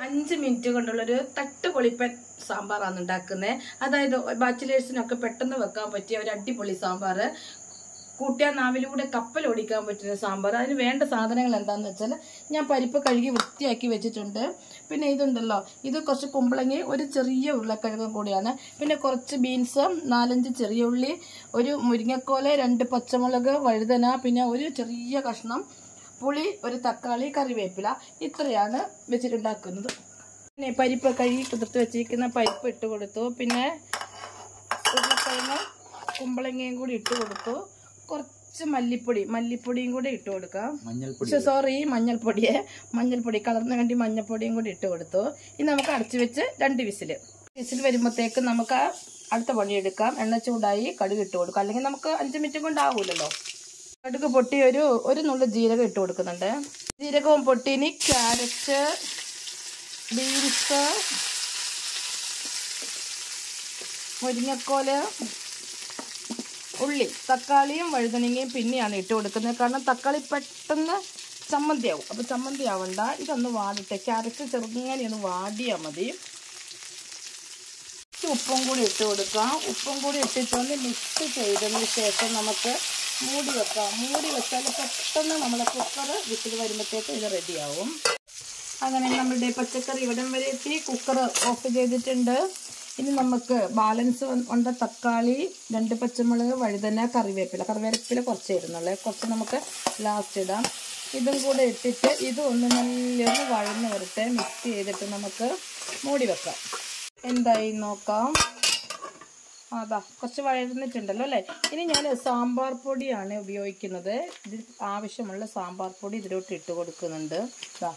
അഞ്ച് മിനിറ്റ് കൊണ്ടുള്ളൊരു തട്ട് പൊളിപ്പൻ സാമ്പാറാണ് ഉണ്ടാക്കുന്നത് അതായത് ബാച്ചിലേഴ്സിനൊക്കെ പെട്ടെന്ന് വെക്കാൻ പറ്റിയ ഒരു അടിപൊളി സാമ്പാർ കൂട്ടിയാൽ നാവിലൂടെ കപ്പൽ ഓടിക്കാൻ പറ്റുന്ന സാമ്പാർ അതിന് വേണ്ട സാധനങ്ങൾ എന്താണെന്ന് വെച്ചാൽ ഞാൻ പരിപ്പ് കഴുകി വൃത്തിയാക്കി വെച്ചിട്ടുണ്ട് പിന്നെ ഇതുണ്ടല്ലോ ഇത് കുറച്ച് കുമ്പളങ്ങി ഒരു ചെറിയ ഉരുളക്കിഴങ്ങും കൂടിയാണ് പിന്നെ കുറച്ച് ബീൻസ് നാലഞ്ച് ചെറിയ ഉള്ളി ഒരു മുരിങ്ങക്കോല രണ്ട് പച്ചമുളക് വഴുതന പിന്നെ ഒരു ചെറിയ കഷ്ണം പുളി ഒരു തക്കാളി കറിവേപ്പില ഇത്രയാണ് വെച്ചിട്ടുണ്ടാക്കുന്നത് പിന്നെ പരിപ്പ് കഴുകി കുതിർത്ത് വെച്ചിരിക്കുന്ന പരിപ്പ് ഇട്ട് കൊടുത്തു പിന്നെ ഉരുളക്കിഴങ്ങ് കുമ്പളങ്ങയും കൂടി ഇട്ട് കൊടുത്തു കുറച്ച് മല്ലിപ്പൊടി മല്ലിപ്പൊടിയും കൂടി ഇട്ട് കൊടുക്കാം മഞ്ഞൾപ്പൊടി സോറി മഞ്ഞൾപ്പൊടിയെ മഞ്ഞൾപ്പൊടി കളറിന് വേണ്ടി മഞ്ഞൾപ്പൊടിയും കൂടി ഇട്ട് കൊടുത്തു ഇനി നമുക്ക് അടച്ചു വെച്ച് രണ്ട് വിസിൽ വിസിൽ വരുമ്പോഴത്തേക്ക് നമുക്ക് അടുത്ത പണിയെടുക്കാം എണ്ണ ചൂടായി കടുക് ഇട്ട് കൊടുക്കാം അല്ലെങ്കിൽ നമുക്ക് അഞ്ച് മിനിറ്റ് കൊണ്ടാവൂലല്ലോ കടുക് പൊട്ടി ഒരു ഒരു നുള്ളു ജീരകം ഇട്ട് കൊടുക്കുന്നുണ്ട് ജീരകവും പൊട്ടി ഇനി ക്യാരറ്റ് ബീൻസ് മുരിങ്ങക്കോല് ഉള്ളി തക്കാളിയും വഴുതനങ്ങയും പിന്നെയാണ് ഇട്ട് കൊടുക്കുന്നത് കാരണം തക്കാളി പെട്ടെന്ന് ചമ്മന്തിയാവും അപ്പോൾ ചമ്മന്തി ആവണ്ട ഇതൊന്ന് വാടിട്ടെ ക്യാരറ്റ് ചെറുങ്ങനെ ഒന്ന് വാടിയാൽ മതി കുറച്ച് ഉപ്പും കൂടി ഇട്ട് കൊടുക്കാം ഉപ്പും കൂടി ഇട്ടിട്ടൊന്ന് മിക്സ് ചെയ്തതിന് ശേഷം നമുക്ക് മൂടി വെക്കാം മൂടി വെച്ചാൽ പെട്ടെന്ന് നമ്മളെ കുക്കർ വിസിൽ വരുമ്പോഴത്തേക്ക് ഇത് റെഡിയാവും അങ്ങനെ നമ്മുടെ പച്ചക്കറി ഇവിടം വരെ എത്തി കുക്കർ ഓഫ് ചെയ്തിട്ടുണ്ട് ഇനി നമുക്ക് ബാലൻസ് ഉണ്ട് തക്കാളി രണ്ട് പച്ചമുളക് വഴുതന കറിവേപ്പില കറിവേപ്പില കുറച്ച് ഇടുന്നുള്ളേ കുറച്ച് നമുക്ക് ലാസ്റ്റ് ഇടാം ഇതും കൂടെ ഇട്ടിട്ട് ഇത് ഒന്ന് നല്ലൊന്ന് വഴന്ന് വരട്ടെ മിക്സ് ചെയ്തിട്ട് നമുക്ക് മൂടി വെക്കാം എന്തായി നോക്കാം അതാ കുറച്ച് വഴന്നിട്ടുണ്ടല്ലോ അല്ലേ ഇനി ഞാൻ സാമ്പാർ പൊടിയാണ് ഉപയോഗിക്കുന്നത് ഇതിൽ ആവശ്യമുള്ള സാമ്പാർ പൊടി ഇതിലോട്ട് ഇട്ട് കൊടുക്കുന്നുണ്ട് ഇതാ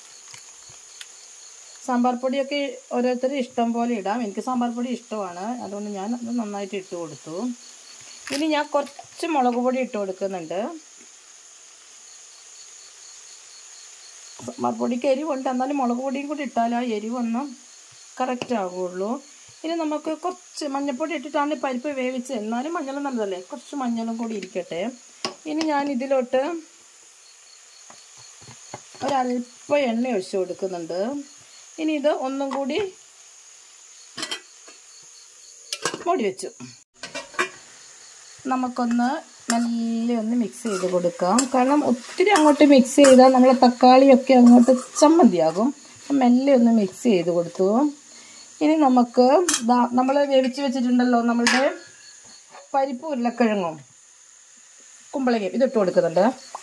സാമ്പാർ പൊടിയൊക്കെ ഓരോരുത്തർ ഇഷ്ടം പോലെ ഇടാം എനിക്ക് സാമ്പാർ പൊടി ഇഷ്ടമാണ് അതുകൊണ്ട് ഞാൻ അത് നന്നായിട്ട് ഇട്ട് കൊടുത്തു ഇനി ഞാൻ കുറച്ച് മുളക് പൊടി ഇട്ട് കൊടുക്കുന്നുണ്ട് സാമ്പാർ പൊടിക്ക് എരിവുണ്ട് എന്നാലും മുളക് പൊടിയും കൂടി ഇട്ടാൽ ആ എരിവൊന്നും കറക്റ്റ് ആകുള്ളൂ ഇനി നമുക്ക് കുറച്ച് മഞ്ഞൾപ്പൊടി ഇട്ടിട്ടാണ് ഈ പരിപ്പ് വേവിച്ച് എന്നാലും മഞ്ഞളും നല്ലതല്ലേ കുറച്ച് മഞ്ഞളും കൂടി ഇരിക്കട്ടെ ഇനി ഞാൻ ഇതിലോട്ട് ഒരല്പം എണ്ണ ഒഴിച്ചു കൊടുക്കുന്നുണ്ട് ഇനി ഇത് ഒന്നും കൂടി മൂടി വെച്ചു നമുക്കൊന്ന് മെല്ലെ ഒന്ന് മിക്സ് ചെയ്ത് കൊടുക്കാം കാരണം ഒത്തിരി അങ്ങോട്ട് മിക്സ് ചെയ്താൽ നമ്മളെ തക്കാളിയൊക്കെ അങ്ങോട്ട് ചമ്മന്തിയാകും അപ്പം മെല്ലെ ഒന്ന് മിക്സ് ചെയ്ത് കൊടുത്തു ഇനി നമുക്ക് നമ്മൾ വേവിച്ച് വെച്ചിട്ടുണ്ടല്ലോ നമ്മളുടെ പരിപ്പ് ഉരുളക്കിഴങ്ങും കുമ്പളങ്ങയും ഇതിട്ട് കൊടുക്കുന്നുണ്ട്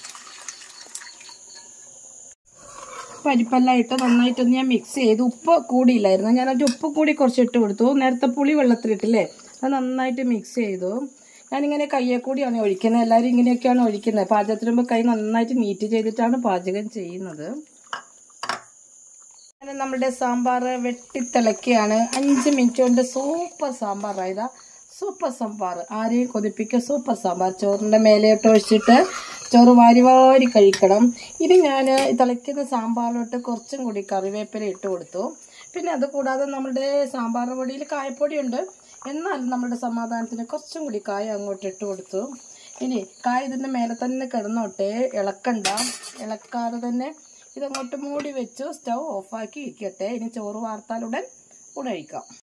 പരിപ്പെല്ലാം ഇട്ട് നന്നായിട്ടൊന്ന് ഞാൻ മിക്സ് ചെയ്ത് ഉപ്പ് കൂടിയില്ലായിരുന്നു ഞാൻ അതിൻ്റെ ഉപ്പ് കൂടി കുറച്ച് ഇട്ട് കൊടുത്തു നേരത്തെ പുളി വെള്ളത്തിലിട്ടില്ലേ അത് നന്നായിട്ട് മിക്സ് ചെയ്തു ഞാനിങ്ങനെ കയ്യെ കൂടിയാണ് ഒഴിക്കുന്നത് എല്ലാവരും ഇങ്ങനെയൊക്കെയാണ് ഒഴിക്കുന്നത് പാചകത്തിന് മുമ്പ് കൈ നന്നായിട്ട് നീറ്റ് ചെയ്തിട്ടാണ് പാചകം ചെയ്യുന്നത് അങ്ങനെ നമ്മുടെ സാമ്പാർ വെട്ടിത്തിളക്കിയാണ് അഞ്ച് മിനിറ്റ് കൊണ്ട് സൂപ്പർ സാമ്പാറായതാ സൂപ്പർ സാമ്പാർ ആരെയും കൊതിപ്പിക്കുക സൂപ്പർ സാമ്പാർ ചോറിൻ്റെ മേലെയോട്ട് ഒഴിച്ചിട്ട് ചോറ് വാരി വാരി കഴിക്കണം ഇത് ഞാൻ തിളയ്ക്കുന്ന സാമ്പാറിലോട്ട് കുറച്ചും കൂടി കറിവേപ്പില ഇട്ട് കൊടുത്തു പിന്നെ അത് കൂടാതെ നമ്മുടെ സാമ്പാർ പൊടിയിൽ കായപ്പൊടിയുണ്ട് എന്നാലും നമ്മുടെ സമാധാനത്തിന് കുറച്ചും കൂടി കായ അങ്ങോട്ട് ഇട്ട് കൊടുത്തു ഇനി കായ ഇതിൻ്റെ മേലെ തന്നെ കിടന്നോട്ടെ ഇളക്കണ്ട ഇളക്കാതെ തന്നെ ഇതങ്ങോട്ട് മൂടി വെച്ചു സ്റ്റൗ ഓഫാക്കി ഇരിക്കട്ടെ ഇനി ചോറ് വാർത്താലുടൻ ഉണഴിക്കാം